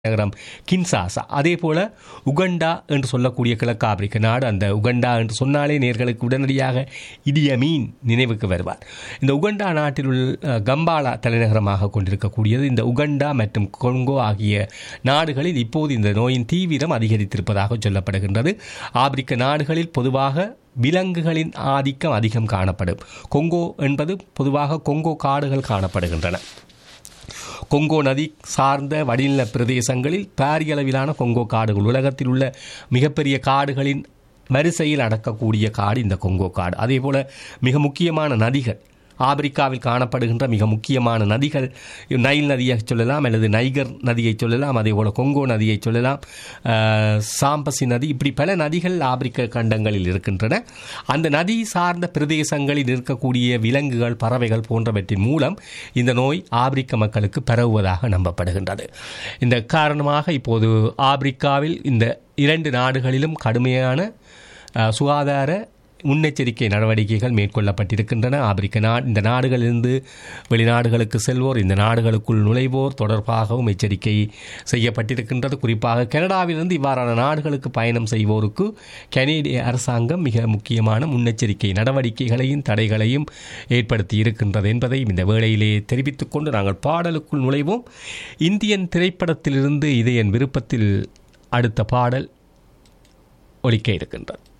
நகரம் கின்சாசா அதே போல உகண்டா என்று சொல்லக்கூடிய கிழக்கு ஆப்பிரிக்க நாடு அந்த உகண்டா என்று சொன்னாலே நேர்களுக்கு உடனடியாக இடியமீன் நினைவுக்கு வருவார் இந்த உகண்டா நாட்டில் உள்ள கம்பாலா தலைநகரமாக கொண்டிருக்கக்கூடியது இந்த உகண்டா மற்றும் கொங்கோ ஆகிய நாடுகளில் இப்போது இந்த நோயின் தீவிரம் அதிகரித்திருப்பதாக சொல்லப்படுகின்றது ஆப்பிரிக்க நாடுகளில் பொதுவாக விலங்குகளின் ஆதிக்கம் அதிகம் காணப்படும் கொங்கோ என்பது பொதுவாக கொங்கோ காடுகள் காணப்படுகின்றன கொங்கோ நதி சார்ந்த வடிநில பிரதேசங்களில் பாரியளவிலான கொங்கோ காடுகள் உலகத்தில் உள்ள மிகப்பெரிய காடுகளின் வரிசையில் அடக்கக்கூடிய காடு இந்த கொங்கோ காடு அதே போல மிக முக்கியமான நதிகள் ஆப்பிரிக்காவில் காணப்படுகின்ற மிக முக்கியமான நதிகள் நைல் நதியை சொல்லலாம் அல்லது நைகர் நதியை சொல்லலாம் அதே போல் கொங்கோ நதியை சொல்லலாம் சாம்பசி நதி இப்படி பல நதிகள் ஆப்பிரிக்க கண்டங்களில் இருக்கின்றன அந்த நதி சார்ந்த பிரதேசங்களில் இருக்கக்கூடிய விலங்குகள் பறவைகள் போன்றவற்றின் மூலம் இந்த நோய் ஆப்பிரிக்க மக்களுக்கு பரவுவதாக நம்பப்படுகின்றது இந்த காரணமாக இப்போது ஆப்பிரிக்காவில் இந்த இரண்டு நாடுகளிலும் கடுமையான சுகாதார முன்னெச்சரிக்கை நடவடிக்கைகள் மேற்கொள்ளப்பட்டிருக்கின்றன ஆப்பிரிக்க நாடு இந்த நாடுகளிலிருந்து வெளிநாடுகளுக்கு செல்வோர் இந்த நாடுகளுக்குள் நுழைவோர் தொடர்பாகவும் எச்சரிக்கை செய்யப்பட்டிருக்கின்றது குறிப்பாக கனடாவிலிருந்து இவ்வாறான நாடுகளுக்கு பயணம் செய்வோருக்கு கனேடிய அரசாங்கம் மிக முக்கியமான முன்னெச்சரிக்கை நடவடிக்கைகளையும் தடைகளையும் ஏற்படுத்தி இருக்கின்றது என்பதையும் இந்த வேளையிலே தெரிவித்துக் கொண்டு நாங்கள் பாடலுக்குள் நுழைவோம் இந்தியன் திரைப்படத்திலிருந்து இது என் விருப்பத்தில் அடுத்த பாடல் ஒலிக்க இருக்கின்றது